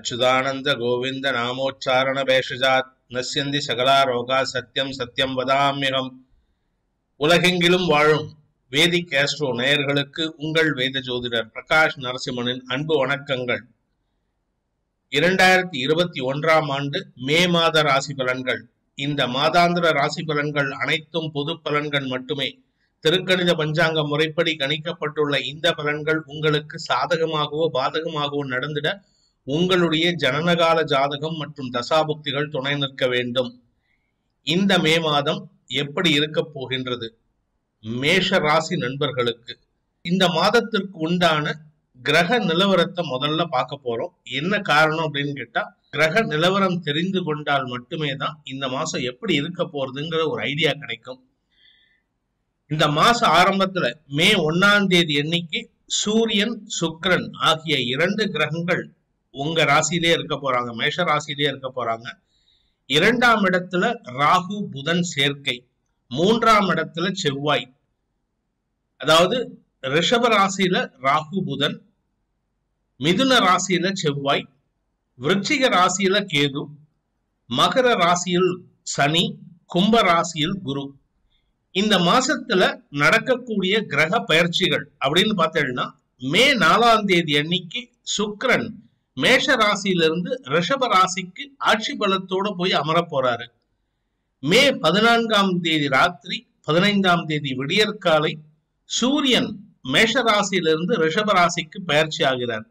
அச்சுதானந்த கோவிந்த நாமோச்சாரண பேஷஜாத் நஸ்யந்தி சகலா ரோகா சத்யம் சத்யம் வதாமியம் உலகெங்கிலும் வாழும் வேதிக் ஆஸ்ட்ரோ நேயர்களுக்கு உங்கள் வேத ஜோதிடர் பிரகாஷ் நரசிம்மனின் அன்பு வணக்கங்கள் இரண்டாயிரத்தி இருபத்தி ஒன்றாம் ஆண்டு மே மாத ராசி பலன்கள் இந்த மாதாந்திர ராசி பலன்கள் அனைத்தும் பொது பலன்கள் மட்டுமே திருக்கணித பஞ்சாங்க முறைப்படி கணிக்கப்பட்டுள்ள இந்த பலன்கள் உங்களுக்கு சாதகமாகவோ பாதகமாகவோ நடந்திட உங்களுடைய ஜனனகால ஜாதகம் மற்றும் தசாபுக்திகள் துணை நிற்க வேண்டும் இந்த மே மாதம் எப்படி இருக்க போகின்றது மேஷ ராசி நண்பர்களுக்கு இந்த மாதத்திற்கு உண்டான கிரக நிலவரத்தை முதல்ல பார்க்க போறோம் என்ன காரணம் அப்படின்னு கேட்டா கிரக நிலவரம் தெரிந்து கொண்டால் மட்டுமே தான் இந்த மாசம் எப்படி இருக்க போறதுங்கிற ஒரு ஐடியா கிடைக்கும் இந்த மாச ஆரம்பத்துல மே ஒன்னாம் தேதி அன்னைக்கு சூரியன் சுக்கிரன் ஆகிய இரண்டு கிரகங்கள் உங்க ராசியிலே இருக்க போறாங்க மேஷ ராசியிலே இருக்க போறாங்க இரண்டாம் இடத்துல ராகு புதன் சேர்க்கை மூன்றாம் இடத்துல செவ்வாய் அதாவது ரிஷப ராசியில ராகு புதன் மிதுன ராசியில செவ்வாய் விருச்சிக ராசியில கேது மகர ராசியில் சனி கும்ப ராசியில் குரு இந்த மாசத்துல நடக்கக்கூடிய கிரக பயிற்சிகள் அப்படின்னு பார்த்தீங்கன்னா மே நாலாம் தேதி அன்னைக்கு சுக்கிரன் மேஷ ராசியிலிருந்து ரிஷப ராசிக்கு ஆட்சி பலத்தோட போய் அமர போறாரு மே பதினான்காம் தேதி ராத்திரி பதினைந்தாம் தேதி விடியற்காலை சூரியன் மேஷ ராசியிலிருந்து ரிஷப ராசிக்கு பயிற்சி ஆகிறார்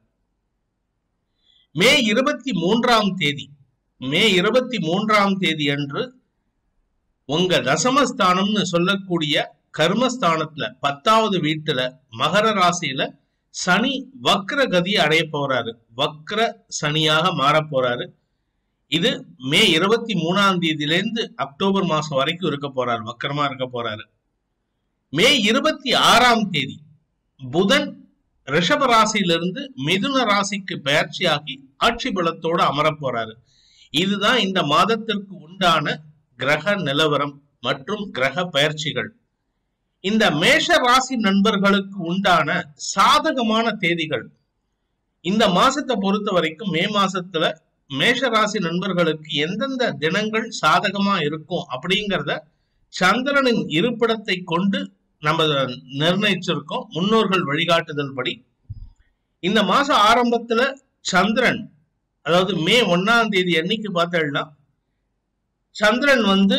மே இருபத்தி மூன்றாம் தேதி மே இருபத்தி மூன்றாம் தேதி அன்று உங்க தசமஸ்தானம்னு சொல்லக்கூடிய கர்மஸ்தானத்துல பத்தாவது வீட்டுல மகர ராசியில சனி வக்ர கதியை அடைய போறாரு வக்ர சனியாக மாற போறாரு இது மே இருபத்தி மூணாம் தேதியிலேருந்து அக்டோபர் மாசம் வரைக்கும் இருக்க போறாரு வக்கரமா இருக்க போறாரு மே இருபத்தி ஆறாம் தேதி புதன் ரிஷப ராசியிலிருந்து மிதுன ராசிக்கு பயிற்சியாகி ஆட்சி பலத்தோடு அமர போறாரு இதுதான் இந்த மாதத்திற்கு உண்டான கிரக நிலவரம் மற்றும் கிரக பயிற்சிகள் இந்த மேஷ ராசி நண்பர்களுக்கு உண்டான சாதகமான தேதிகள் இந்த மாசத்தை பொறுத்த வரைக்கும் மே மாசத்துல மேஷ ராசி நண்பர்களுக்கு எந்தெந்த தினங்கள் சாதகமா இருக்கும் அப்படிங்கிறத சந்திரனின் இருப்பிடத்தை கொண்டு நம்ம நிர்ணயிச்சிருக்கோம் முன்னோர்கள் வழிகாட்டுதல் படி இந்த மாசம் ஆரம்பத்துல சந்திரன் அதாவது மே ஒன்னாம் தேதி என்னைக்கு பார்த்தேன்னா சந்திரன் வந்து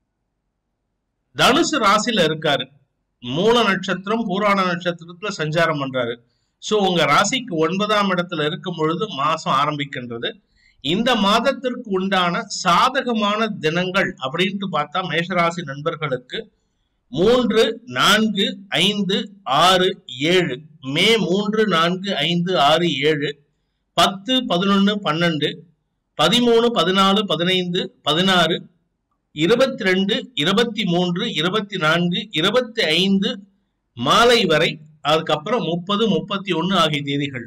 தனுசு ராசியில இருக்காரு மூல நட்சத்திரம் பூராண நட்சத்திரத்துல சஞ்சாரம் பண்றாரு சோ உங்க ராசிக்கு ஒன்பதாம் இடத்துல இருக்கும் பொழுது மாசம் ஆரம்பிக்கின்றது இந்த மாதத்திற்கு உண்டான சாதகமான தினங்கள் அப்படின்ட்டு பார்த்தா மேஷராசி நண்பர்களுக்கு மூன்று நான்கு ஐந்து ஆறு ஏழு மே மூன்று நான்கு ஐந்து ஆறு ஏழு பத்து பதினொன்னு பன்னெண்டு பதிமூணு பதினாலு பதினைந்து பதினாறு இருபத்தி ரெண்டு இருபத்தி மூன்று இருபத்தி நான்கு இருபத்தி ஐந்து மாலை வரை அதுக்கப்புறம் முப்பது முப்பத்தி ஒன்னு ஆகிய தேதிகள்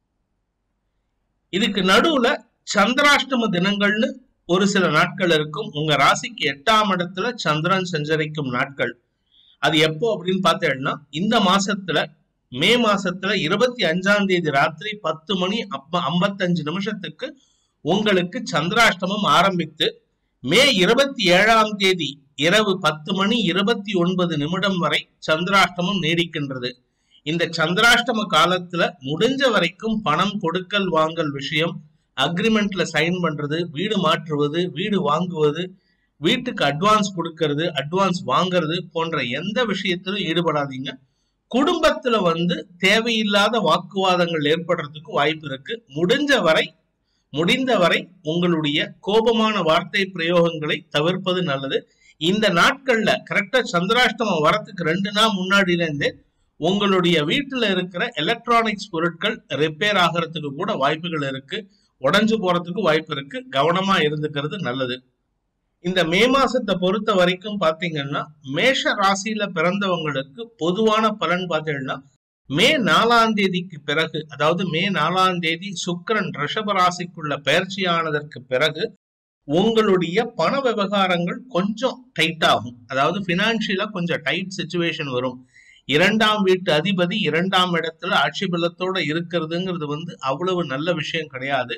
இதுக்கு நடுவுல சந்திராஷ்டம தினங்கள்னு ஒரு சில நாட்கள் இருக்கும் உங்க ராசிக்கு எட்டாம் இடத்துல சந்திரன் சஞ்சரிக்கும் நாட்கள் அது எப்போ அப்படின்னு பார்த்தேன்னா இந்த மாசத்துல மே மாசத்துல இருபத்தி அஞ்சாம் தேதி ராத்திரி பத்து மணி அப்ப ஐம்பத்தஞ்சு நிமிஷத்துக்கு உங்களுக்கு சந்திராஷ்டமம் ஆரம்பித்து மே இருபத்தி ஏழாம் தேதி இரவு பத்து மணி இருபத்தி ஒன்பது நிமிடம் வரை சந்திராஷ்டமம் நீடிக்கின்றது இந்த சந்திராஷ்டம காலத்துல முடிஞ்ச வரைக்கும் பணம் கொடுக்கல் வாங்கல் விஷயம் அக்ரிமெண்ட்ல சைன் பண்றது வீடு மாற்றுவது வீடு வாங்குவது வீட்டுக்கு அட்வான்ஸ் கொடுக்கறது அட்வான்ஸ் வாங்குறது போன்ற எந்த விஷயத்திலும் ஈடுபடாதீங்க குடும்பத்துல வந்து தேவையில்லாத வாக்குவாதங்கள் ஏற்படுறதுக்கு வாய்ப்பு இருக்கு முடிஞ்ச வரை முடிந்தவரை உங்களுடைய கோபமான வார்த்தை பிரயோகங்களை தவிர்ப்பது நல்லது இந்த நாட்கள்ல கரெக்டா சந்திராஷ்டமம் வரத்துக்கு ரெண்டு நாள் முன்னாடில இருந்தே உங்களுடைய வீட்டுல இருக்கிற எலக்ட்ரானிக்ஸ் பொருட்கள் ரிப்பேர் ஆகிறதுக்கு கூட வாய்ப்புகள் இருக்கு உடஞ்சு போறதுக்கு வாய்ப்பு இருக்கு கவனமா இருந்துக்கிறது நல்லது இந்த மே மாசத்தை பொறுத்த வரைக்கும் பாத்தீங்கன்னா மேஷ ராசியில பிறந்தவங்களுக்கு பொதுவான பலன் பார்த்தீங்கன்னா மே நாலாம் தேதிக்கு பிறகு அதாவது மே நாலாம் தேதி சுக்கரன் ரிஷப ராசிக்குள்ள பயிற்சியானதற்கு பிறகு உங்களுடைய பண விவகாரங்கள் கொஞ்சம் டைட் ஆகும் அதாவது பினான்சியலா கொஞ்சம் டைட் சுச்சுவேஷன் வரும் இரண்டாம் வீட்டு அதிபதி இரண்டாம் இடத்துல ஆட்சி பலத்தோட இருக்கிறதுங்கிறது வந்து அவ்வளவு நல்ல விஷயம் கிடையாது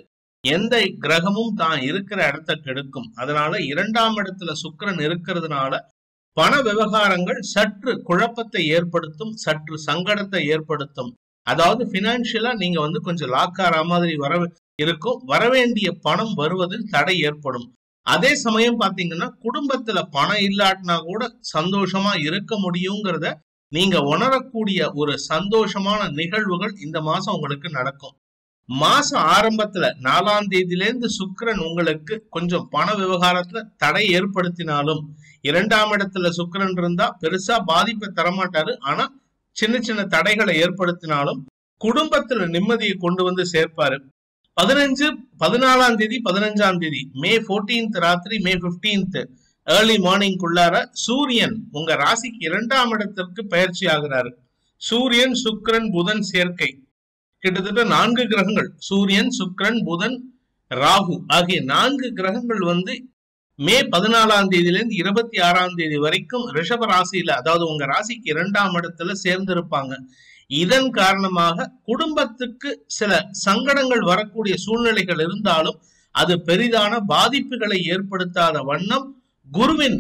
எந்த கிரகமும் தான் இருக்கிற இடத்த கெடுக்கும் அதனால இரண்டாம் இடத்துல சுக்கிரன் இருக்கிறதுனால பண விவகாரங்கள் சற்று குழப்பத்தை ஏற்படுத்தும் சற்று சங்கடத்தை ஏற்படுத்தும் அதாவது பினான்சியலா நீங்க வந்து கொஞ்சம் லாக் ஆற மாதிரி வர இருக்கும் வரவேண்டிய பணம் வருவதில் தடை ஏற்படும் அதே சமயம் பாத்தீங்கன்னா குடும்பத்துல பணம் இல்லாட்டினா கூட சந்தோஷமா இருக்க முடியுங்கிறத நீங்க உணரக்கூடிய ஒரு சந்தோஷமான நிகழ்வுகள் இந்த மாசம் உங்களுக்கு நடக்கும் மாசம் ஆரம்பத்துல நாலாம் தேதியிலேருந்து சுக்கிரன் உங்களுக்கு கொஞ்சம் பண விவகாரத்துல தடை ஏற்படுத்தினாலும் இரண்டாம் இடத்துல சுக்கிரன் இருந்தா பெருசா பாதிப்பை தரமாட்டாரு ஆனா சின்ன சின்ன தடைகளை ஏற்படுத்தினாலும் குடும்பத்துல நிம்மதியை கொண்டு வந்து சேர்ப்பாரு பதினஞ்சு பதினாலாம் தேதி பதினஞ்சாம் தேதி மே 14th ராத்திரி மே 15th ஏர்லி மார்னிங்குள்ளார சூரியன் உங்க ராசிக்கு இரண்டாம் இடத்திற்கு பயிற்சி ஆகிறாரு சூரியன் சுக்கிரன் புதன் சேர்க்கை கிட்டத்தட்ட நான்கு கிரகங்கள் சூரியன் சுக்கிரன் புதன் ராகு ஆகிய நான்கு கிரகங்கள் வந்து மே பதினாலாம் தேதியிலிருந்து இருபத்தி ஆறாம் தேதி வரைக்கும் ரிஷப ராசியில அதாவது உங்க ராசிக்கு இரண்டாம் இடத்துல சேர்ந்திருப்பாங்க இதன் காரணமாக குடும்பத்துக்கு சில சங்கடங்கள் வரக்கூடிய சூழ்நிலைகள் இருந்தாலும் அது பெரிதான பாதிப்புகளை ஏற்படுத்தாத வண்ணம் குருவின்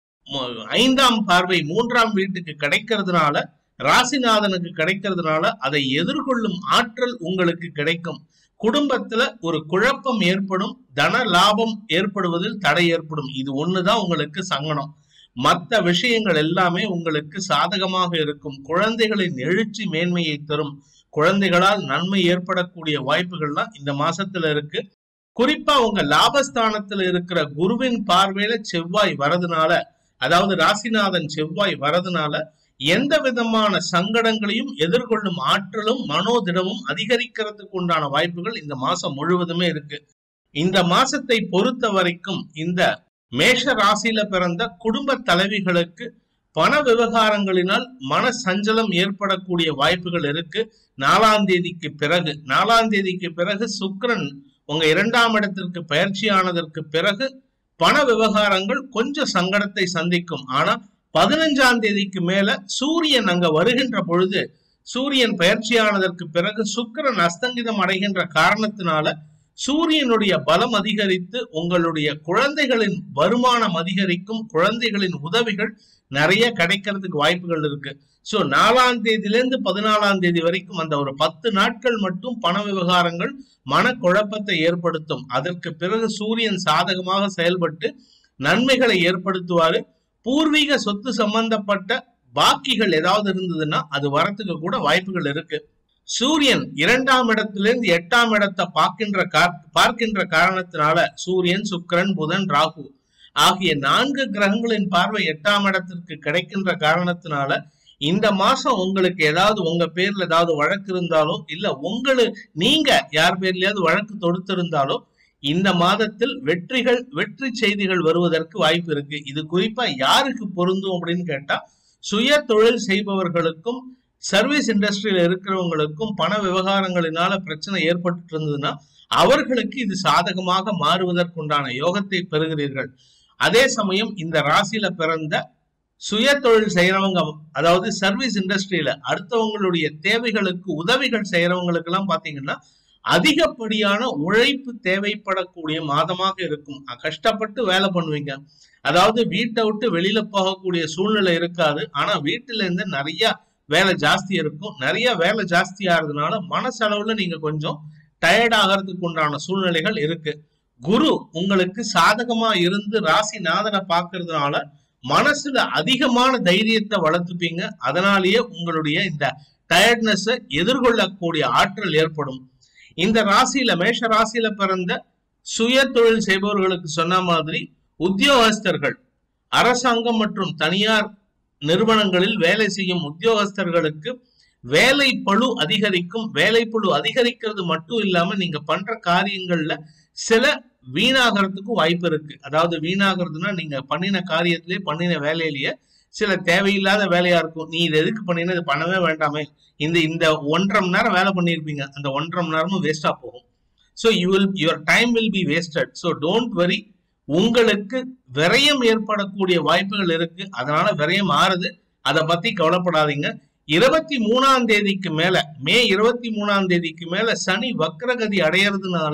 மு- ஐந்தாம் பார்வை மூன்றாம் வீட்டுக்கு கிடைக்கிறதுனால ராசிநாதனுக்கு கிடைக்கிறதுனால அதை எதிர்கொள்ளும் ஆற்றல் உங்களுக்கு கிடைக்கும் குடும்பத்துல ஒரு குழப்பம் ஏற்படும் தன லாபம் ஏற்படுவதில் தடை ஏற்படும் இது ஒண்ணுதான் உங்களுக்கு சங்கடம் மற்ற விஷயங்கள் எல்லாமே உங்களுக்கு சாதகமாக இருக்கும் குழந்தைகளின் எழுச்சி மேன்மையை தரும் குழந்தைகளால் நன்மை ஏற்படக்கூடிய வாய்ப்புகள்லாம் இந்த மாசத்துல இருக்கு குறிப்பா உங்க லாபஸ்தானத்துல இருக்கிற குருவின் பார்வையில செவ்வாய் வரதுனால அதாவது ராசிநாதன் செவ்வாய் வரதுனால எந்த விதமான சங்கடங்களையும் எதிர்கொள்ளும் ஆற்றலும் மனோதிடமும் அதிகரிக்கிறதுக்கு உண்டான வாய்ப்புகள் இந்த மாசம் முழுவதுமே இருக்கு இந்த மாசத்தை பொறுத்த வரைக்கும் இந்த மேஷ ராசியில பிறந்த குடும்ப தலைவிகளுக்கு பண விவகாரங்களினால் மன சஞ்சலம் ஏற்படக்கூடிய வாய்ப்புகள் இருக்கு நாலாம் தேதிக்கு பிறகு நாலாம் தேதிக்கு பிறகு சுக்கிரன் உங்க இரண்டாம் இடத்திற்கு பயிற்சியானதற்கு பிறகு பண விவகாரங்கள் கொஞ்சம் சங்கடத்தை சந்திக்கும் ஆனா பதினஞ்சாம் தேதிக்கு மேல சூரியன் அங்க வருகின்ற பொழுது சூரியன் பயிற்சியானதற்கு பிறகு சுக்கிரன் அஸ்தங்கிதம் அடைகின்ற காரணத்தினால சூரியனுடைய பலம் அதிகரித்து உங்களுடைய குழந்தைகளின் வருமானம் அதிகரிக்கும் குழந்தைகளின் உதவிகள் நிறைய கிடைக்கிறதுக்கு வாய்ப்புகள் இருக்கு சோ நாலாம் தேதியிலிருந்து பதினாலாம் தேதி வரைக்கும் அந்த ஒரு பத்து நாட்கள் மட்டும் பண விவகாரங்கள் மனக்குழப்பத்தை ஏற்படுத்தும் அதற்கு பிறகு சூரியன் சாதகமாக செயல்பட்டு நன்மைகளை ஏற்படுத்துவாரு பூர்வீக சொத்து சம்பந்தப்பட்ட பாக்கிகள் ஏதாவது இருந்ததுன்னா அது வரத்துக்கு கூட வாய்ப்புகள் இருக்கு சூரியன் இரண்டாம் இடத்திலிருந்து எட்டாம் இடத்தை பார்க்கின்ற கா- பார்க்கின்ற காரணத்தினால சூரியன் சுக்கிரன் புதன் ராகு ஆகிய நான்கு கிரகங்களின் பார்வை எட்டாம் இடத்திற்கு கிடைக்கின்ற காரணத்தினால இந்த மாசம் உங்களுக்கு ஏதாவது உங்க பேர்ல ஏதாவது வழக்கு இருந்தாலோ இல்ல உங்களு நீங்க யார் பேர்லயாவது வழக்கு தொடுத்திருந்தாலோ இந்த மாதத்தில் வெற்றிகள் வெற்றி செய்திகள் வருவதற்கு வாய்ப்பு இருக்கு இது குறிப்பா யாருக்கு பொருந்தும் அப்படின்னு கேட்டா சுய தொழில் செய்பவர்களுக்கும் சர்வீஸ் இண்டஸ்ட்ரியில இருக்கிறவங்களுக்கும் பண விவகாரங்களினால பிரச்சனை ஏற்பட்டு இருந்ததுன்னா அவர்களுக்கு இது சாதகமாக மாறுவதற்குண்டான யோகத்தை பெறுகிறீர்கள் அதே சமயம் இந்த ராசியில பிறந்த சுய தொழில் செய்யறவங்க அதாவது சர்வீஸ் இண்டஸ்ட்ரியில அடுத்தவங்களுடைய தேவைகளுக்கு உதவிகள் செய்யறவங்களுக்கு எல்லாம் பாத்தீங்கன்னா அதிகப்படியான உழைப்பு தேவைப்படக்கூடிய மாதமாக இருக்கும் அஹ் கஷ்டப்பட்டு வேலை பண்ணுவீங்க அதாவது வீட்டை விட்டு வெளியில போகக்கூடிய சூழ்நிலை இருக்காது ஆனா வீட்டுல இருந்து நிறைய வேலை ஜாஸ்தி இருக்கும் நிறைய வேலை ஜாஸ்தி ஆகிறதுனால மனசளவுல நீங்க கொஞ்சம் டயர்ட் ஆகிறதுக்கு உண்டான சூழ்நிலைகள் இருக்கு குரு உங்களுக்கு சாதகமா இருந்து ராசிநாதனை பார்க்கறதுனால மனசுல அதிகமான தைரியத்தை வளர்த்துப்பீங்க அதனாலேயே உங்களுடைய இந்த டயர்ட்னஸ் எதிர்கொள்ளக்கூடிய ஆற்றல் ஏற்படும் இந்த ராசியில மேஷ ராசியில பிறந்த சுய தொழில் செய்பவர்களுக்கு சொன்ன மாதிரி உத்தியோகஸ்தர்கள் அரசாங்கம் மற்றும் தனியார் நிறுவனங்களில் வேலை செய்யும் உத்தியோகஸ்தர்களுக்கு வேலை பளு அதிகரிக்கும் வேலை பளு அதிகரிக்கிறது மட்டும் இல்லாம நீங்க பண்ற காரியங்கள்ல சில வீணாகிறதுக்கும் வாய்ப்பு இருக்கு அதாவது வீணாகிறதுனா நீங்க பண்ணின காரியத்திலே பண்ணின வேலையிலேயே சில தேவையில்லாத வேலையா இருக்கும் நீ இது எதுக்கு பண்ணின இது பண்ணவே வேண்டாமே இந்த இந்த ஒன்றரை மணி நேரம் வேலை பண்ணியிருப்பீங்க அந்த ஒன்றரை மணி நேரமும் வேஸ்டா போகும் so you will your time will be wasted so don't worry உங்களுக்கு விரயம் ஏற்படக்கூடிய வாய்ப்புகள் இருக்கு அதனால விரயம் ஆறுது அதை பத்தி கவலைப்படாதீங்க இருபத்தி மூணாம் தேதிக்கு மேல மே இருபத்தி மூணாம் தேதிக்கு மேல சனி வக்ரகதி அடையறதுனால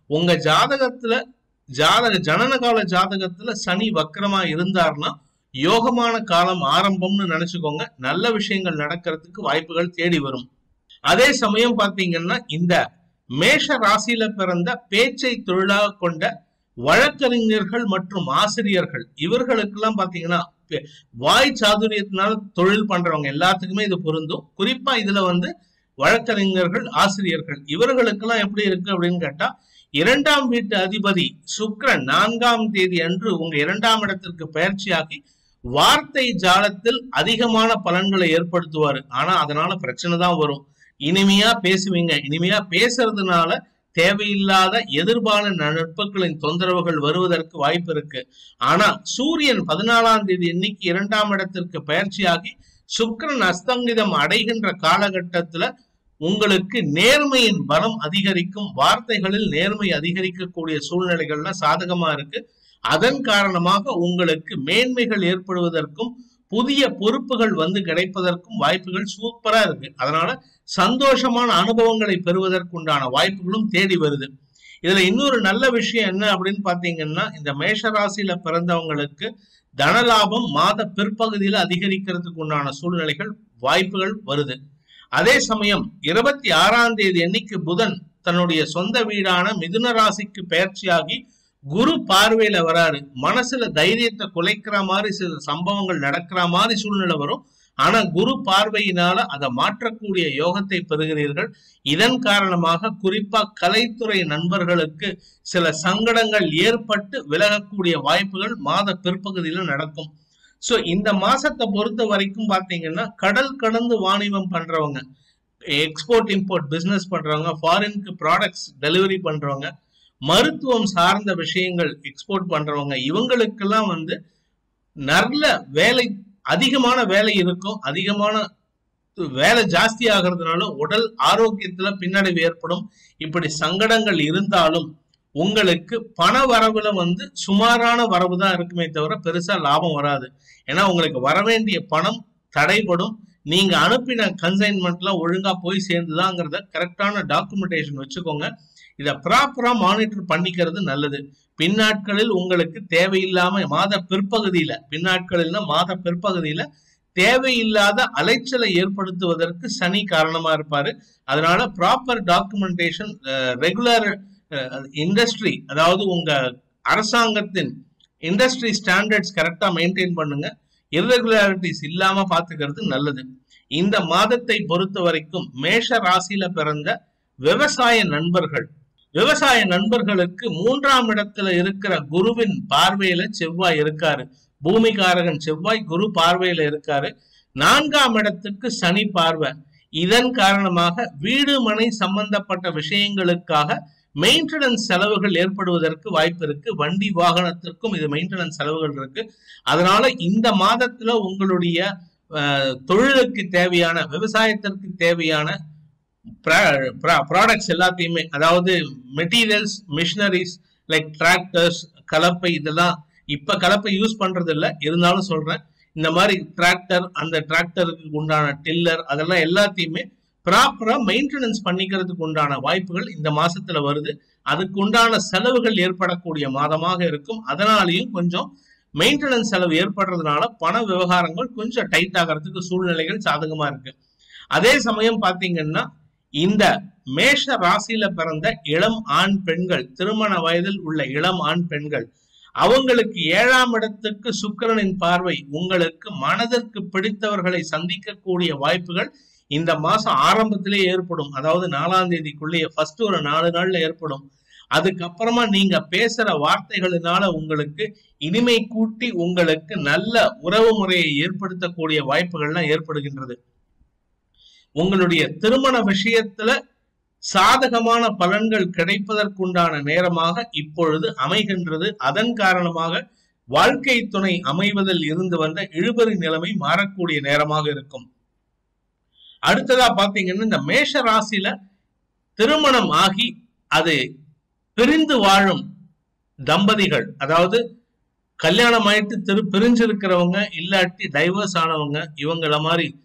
உங்க ஜாதகத்துல ஜாதக ஜனனகால ஜாதகத்துல சனி வக்கரமா இருந்தார்னா யோகமான காலம் ஆரம்பம்னு நினைச்சுக்கோங்க நல்ல விஷயங்கள் நடக்கிறதுக்கு வாய்ப்புகள் தேடி வரும் அதே சமயம் பாத்தீங்கன்னா இந்த மேஷ ராசியில பிறந்த பேச்சை தொழிலாக கொண்ட வழக்கறிஞர்கள் மற்றும் ஆசிரியர்கள் இவர்களுக்கெல்லாம் பாத்தீங்கன்னா பெ- வாய் சாதுரியத்தினால தொழில் பண்றவங்க எல்லாத்துக்குமே இது பொருந்தும் குறிப்பா இதுல வந்து வழக்கறிஞர்கள் ஆசிரியர்கள் இவர்களுக்கெல்லாம் எப்படி இருக்கு அப்படின்னு கேட்டா இரண்டாம் வீட்டு அதிபதி சுக்கிரன் நான்காம் தேதி அன்று உங்க இரண்டாம் இடத்திற்கு பயிற்சியாகி வார்த்தை ஜாலத்தில் அதிகமான பலன்களை ஏற்படுத்துவாரு ஆனா அதனால பிரச்சனை தான் வரும் இனிமையா பேசுவீங்க இனிமையா பேசுறதுனால தேவையில்லாத எதிர்பால நட்புகளின் தொந்தரவுகள் வருவதற்கு வாய்ப்பு இருக்கு ஆனா சூரியன் பதினாலாம் தேதி இன்னைக்கு இரண்டாம் இடத்திற்கு பயிற்சியாகி சுக்கிரன் அஸ்தங்கிதம் அடைகின்ற காலகட்டத்துல உங்களுக்கு நேர்மையின் பலம் அதிகரிக்கும் வார்த்தைகளில் நேர்மை அதிகரிக்கக்கூடிய சூழ்நிலைகள்ல சாதகமா இருக்கு அதன் காரணமாக உங்களுக்கு மேன்மைகள் ஏற்படுவதற்கும் புதிய பொறுப்புகள் வந்து கிடைப்பதற்கும் வாய்ப்புகள் சூப்பரா இருக்கு அதனால சந்தோஷமான அனுபவங்களை பெறுவதற்குண்டான வாய்ப்புகளும் தேடி வருது இதுல இன்னொரு நல்ல விஷயம் என்ன அப்படின்னு பாத்தீங்கன்னா இந்த மேஷ ராசியில பிறந்தவங்களுக்கு தனலாபம் மாத பிற்பகுதியில அதிகரிக்கிறதுக்கு உண்டான சூழ்நிலைகள் வாய்ப்புகள் வருது அதே சமயம் இருபத்தி ஆறாம் தேதி அன்னைக்கு புதன் தன்னுடைய சொந்த வீடான மிதுன ராசிக்கு பயிற்சியாகி குரு பார்வையில வராரு மனசுல தைரியத்தை குலைக்கிற மாதிரி சில சம்பவங்கள் நடக்கிற மாதிரி சூழ்நிலை வரும் ஆனா குரு பார்வையினால அதை மாற்றக்கூடிய யோகத்தை பெறுகிறீர்கள் இதன் காரணமாக குறிப்பா கலைத்துறை நண்பர்களுக்கு சில சங்கடங்கள் ஏற்பட்டு விலகக்கூடிய வாய்ப்புகள் மாத பிற்பகுதியில நடக்கும் சோ இந்த மாசத்தை பொறுத்த வரைக்கும் பாத்தீங்கன்னா கடல் கடந்து வாணிபம் பண்றவங்க எக்ஸ்போர்ட் இம்போர்ட் பிசினஸ் பண்றவங்க ஃபாரினுக்கு ப்ராடக்ட்ஸ் டெலிவரி பண்றவங்க மருத்துவம் சார்ந்த விஷயங்கள் எக்ஸ்போர்ட் பண்றவங்க இவங்களுக்கெல்லாம் வந்து நல்ல வேலை அதிகமான வேலை இருக்கும் அதிகமான வேலை ஜாஸ்தி ஆகிறதுனால உடல் ஆரோக்கியத்துல பின்னடைவு ஏற்படும் இப்படி சங்கடங்கள் இருந்தாலும் உங்களுக்கு பண வரவுல வந்து சுமாரான வரவு தான் இருக்குமே தவிர பெருசா லாபம் வராது ஏன்னா உங்களுக்கு வர வேண்டிய பணம் தடைபடும் நீங்க அனுப்பின கன்சைன்மெண்ட்லாம் ஒழுங்கா போய் சேர்ந்துதாங்கிறத கரெக்டான டாக்குமெண்டேஷன் வச்சுக்கோங்க இதை ப்ராப்பரா மானிட்டர் பண்ணிக்கிறது நல்லது பின்னாட்களில் உங்களுக்கு தேவையில்லாம மாத பிற்பகுதியில பின்னாட்களில்னா மாத பிற்பகுதியில தேவையில்லாத அலைச்சலை ஏற்படுத்துவதற்கு சனி காரணமா இருப்பாரு அதனால ப்ராப்பர் டாக்குமெண்டேஷன் ரெகுலர் இண்டஸ்ட்ரி அதாவது உங்க அரசாங்கத்தின் இண்டஸ்ட்ரி ஸ்டாண்டர்ட்ஸ் கரெக்டா மெயின்டைன் பண்ணுங்க இர்ரெகுலாரிட்டிஸ் இல்லாம பாத்துக்கிறது நல்லது இந்த மாதத்தை பொறுத்த வரைக்கும் மேஷ ராசியில பிறந்த விவசாய நண்பர்கள் விவசாய நண்பர்களுக்கு மூன்றாம் இடத்துல இருக்கிற குருவின் பார்வையில செவ்வாய் இருக்காரு பூமிகாரகன் செவ்வாய் குரு பார்வையில இருக்காரு நான்காம் இடத்துக்கு சனி பார்வை இதன் காரணமாக வீடு மனை சம்பந்தப்பட்ட விஷயங்களுக்காக மெயின்டெனன்ஸ் செலவுகள் ஏற்படுவதற்கு வாய்ப்பு இருக்கு வண்டி வாகனத்திற்கும் இது மெயின்டெனன்ஸ் செலவுகள் இருக்கு அதனால இந்த மாதத்துல உங்களுடைய அஹ், தொழிலுக்கு தேவையான விவசாயத்திற்கு தேவையான ப்ராடக்ட்ஸ் எல்லாத்தையுமே அதாவது மெட்டீரியல்ஸ் மிஷினரிஸ் லைக் டிராக்டர்ஸ் கலப்பை இதெல்லாம் இப்ப கலப்பை யூஸ் பண்றது இல்ல இருந்தாலும் சொல்றேன் இந்த மாதிரி டிராக்டர் அந்த டிராக்டருக்கு உண்டான டில்லர் அதெல்லாம் எல்லாத்தையுமே ப்ராப்பரா மெயின்டெனன்ஸ் பண்ணிக்கிறதுக்கு உண்டான வாய்ப்புகள் இந்த மாசத்துல வருது அதுக்கு உண்டான செலவுகள் ஏற்படக்கூடிய மாதமாக இருக்கும் அதனாலையும் கொஞ்சம் மெயின்டெனன்ஸ் செலவு ஏற்படுறதுனால பண விவகாரங்கள் கொஞ்சம் டைட் ஆகிறதுக்கு சூழ்நிலைகள் சாதகமா இருக்கு அதே சமயம் பாத்தீங்கன்னா இந்த மேஷ ராசியில பிறந்த இளம் ஆண் பெண்கள் திருமண வயதில் உள்ள இளம் ஆண் பெண்கள் அவங்களுக்கு ஏழாம் இடத்துக்கு சுக்கிரனின் பார்வை உங்களுக்கு மனதிற்கு பிடித்தவர்களை சந்திக்கக்கூடிய வாய்ப்புகள் இந்த மாசம் ஆரம்பத்திலே ஏற்படும் அதாவது நாலாம் தேதிக்குள்ளேயே ஃபர்ஸ்ட் ஒரு நாலு நாள்ல ஏற்படும் அதுக்கப்புறமா நீங்க பேசுற வார்த்தைகளினால உங்களுக்கு இனிமை கூட்டி உங்களுக்கு நல்ல உறவு முறையை ஏற்படுத்தக்கூடிய வாய்ப்புகள்லாம் ஏற்படுகின்றது உங்களுடைய திருமண விஷயத்துல சாதகமான பலன்கள் கிடைப்பதற்குண்டான நேரமாக இப்பொழுது அமைகின்றது அதன் காரணமாக வாழ்க்கை துணை அமைவதில் இருந்து வந்த இழுபறி நிலைமை மாறக்கூடிய நேரமாக இருக்கும் அடுத்ததா பாத்தீங்கன்னா இந்த மேஷ ராசியில திருமணம் ஆகி அது பிரிந்து வாழும் தம்பதிகள் அதாவது கல்யாணம் ஆயிட்டு திரு பிரிஞ்சிருக்கிறவங்க இல்லாட்டி டைவர்ஸ் ஆனவங்க இவங்கள மாதிரி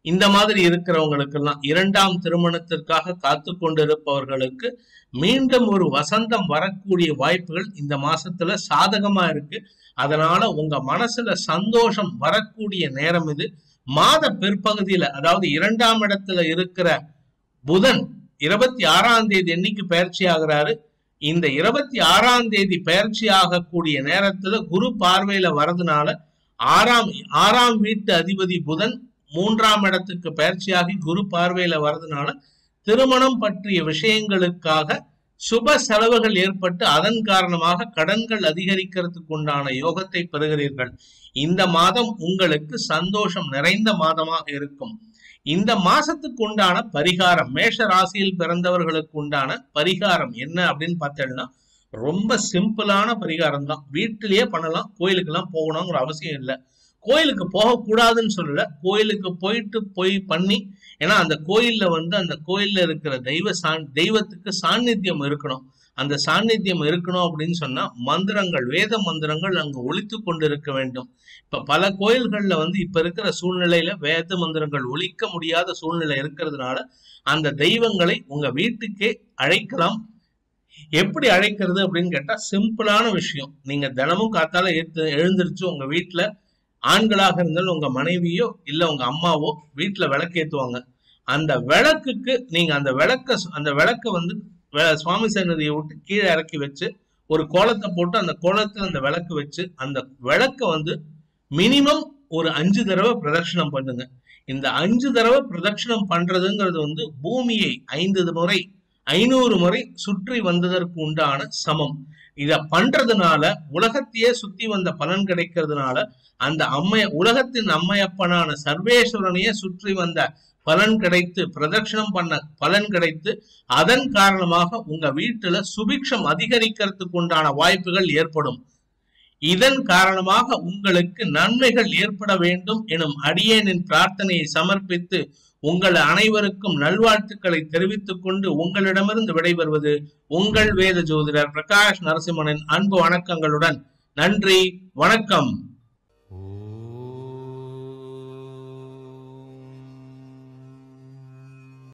இந்த மாதிரி இருக்கிறவங்களுக்கெல்லாம் இரண்டாம் திருமணத்திற்காக காத்து கொண்டிருப்பவர்களுக்கு மீண்டும் ஒரு வசந்தம் வரக்கூடிய வாய்ப்புகள் இந்த மாசத்துல சாதகமா இருக்கு அதனால உங்க மனசுல சந்தோஷம் வரக்கூடிய நேரம் இது மாத பிற்பகுதியில அதாவது இரண்டாம் இடத்துல இருக்கிற புதன் இருபத்தி ஆறாம் தேதி என்னைக்கு பயிற்சி ஆகிறாரு இந்த இருபத்தி ஆறாம் தேதி பயிற்சி ஆகக்கூடிய நேரத்துல குரு பார்வையில வரதுனால ஆறாம் ஆறாம் வீட்டு அதிபதி புதன் மூன்றாம் இடத்துக்கு பயிற்சியாகி குரு பார்வையில வரதுனால திருமணம் பற்றிய விஷயங்களுக்காக சுப செலவுகள் ஏற்பட்டு அதன் காரணமாக கடன்கள் அதிகரிக்கிறதுக்கு உண்டான யோகத்தை பெறுகிறீர்கள் இந்த மாதம் உங்களுக்கு சந்தோஷம் நிறைந்த மாதமாக இருக்கும் இந்த மாசத்துக்கு உண்டான பரிகாரம் மேஷ ராசியில் பிறந்தவர்களுக்கு உண்டான பரிகாரம் என்ன அப்படின்னு பார்த்தேன்னா ரொம்ப சிம்பிளான பரிகாரம் தான் வீட்டிலேயே பண்ணலாம் கோயிலுக்கெல்லாம் போகணுங்கிற அவசியம் இல்லை கோயிலுக்கு போகக்கூடாதுன்னு சொல்லல கோயிலுக்கு போயிட்டு போய் பண்ணி ஏன்னா அந்த கோயில்ல வந்து அந்த கோயில்ல இருக்கிற தெய்வ சான் தெய்வத்துக்கு சாநித்தியம் இருக்கணும் அந்த சாநித்தியம் இருக்கணும் அப்படின்னு சொன்னா மந்திரங்கள் வேத மந்திரங்கள் அங்கு ஒழித்து கொண்டிருக்க வேண்டும் இப்ப பல கோயில்கள்ல வந்து இப்ப இருக்கிற சூழ்நிலையில வேத மந்திரங்கள் ஒழிக்க முடியாத சூழ்நிலை இருக்கிறதுனால அந்த தெய்வங்களை உங்க வீட்டுக்கே அழைக்கலாம் எப்படி அழைக்கிறது அப்படின்னு கேட்டா சிம்பிளான விஷயம் நீங்க தினமும் காத்தால எழுத்து எழுந்திருச்சு உங்க வீட்டுல ஆண்களாக இருந்தாலும் உங்க மனைவியோ இல்ல உங்க அம்மாவோ வீட்டுல விளக்கேத்துவாங்க அந்த விளக்குக்கு நீங்க அந்த விளக்க அந்த விளக்க வந்து வே- சுவாமி சன்னதியை விட்டு கீழே இறக்கி வச்சு ஒரு கோலத்தை போட்டு அந்த கோலத்துல அந்த விளக்கு வச்சு அந்த விளக்க வந்து மினிமம் ஒரு அஞ்சு தடவை பிரதட்சணம் பண்ணுங்க இந்த அஞ்சு தடவை பிரதட்சணம் பண்றதுங்கிறது வந்து பூமியை ஐந்து முறை ஐநூறு முறை சுற்றி வந்ததற்கு உண்டான சமம் இத பண்றதுனால உலகத்தையே சுத்தி வந்த பலன் கிடைக்கிறதுனால அந்த அம்மைய உலகத்தின் அம்மையப்பனான சர்வேஸ்வரனையே சுற்றி வந்த பலன் கிடைத்து பிரதட்சணம் பண்ண பலன் கிடைத்து அதன் காரணமாக உங்க வீட்டுல சுபிக்ஷம் அதிகரிக்கிறதுக்கு உண்டான வாய்ப்புகள் ஏற்படும் இதன் காரணமாக உங்களுக்கு நன்மைகள் ஏற்பட வேண்டும் எனும் அடியேனின் பிரார்த்தனையை சமர்ப்பித்து உங்கள் அனைவருக்கும் நல்வாழ்த்துக்களை தெரிவித்துக் கொண்டு உங்களிடமிருந்து விடைபெறுவது உங்கள் வேத ஜோதிடர் பிரகாஷ் நரசிம்மனின் அன்பு வணக்கங்களுடன் நன்றி வணக்கம்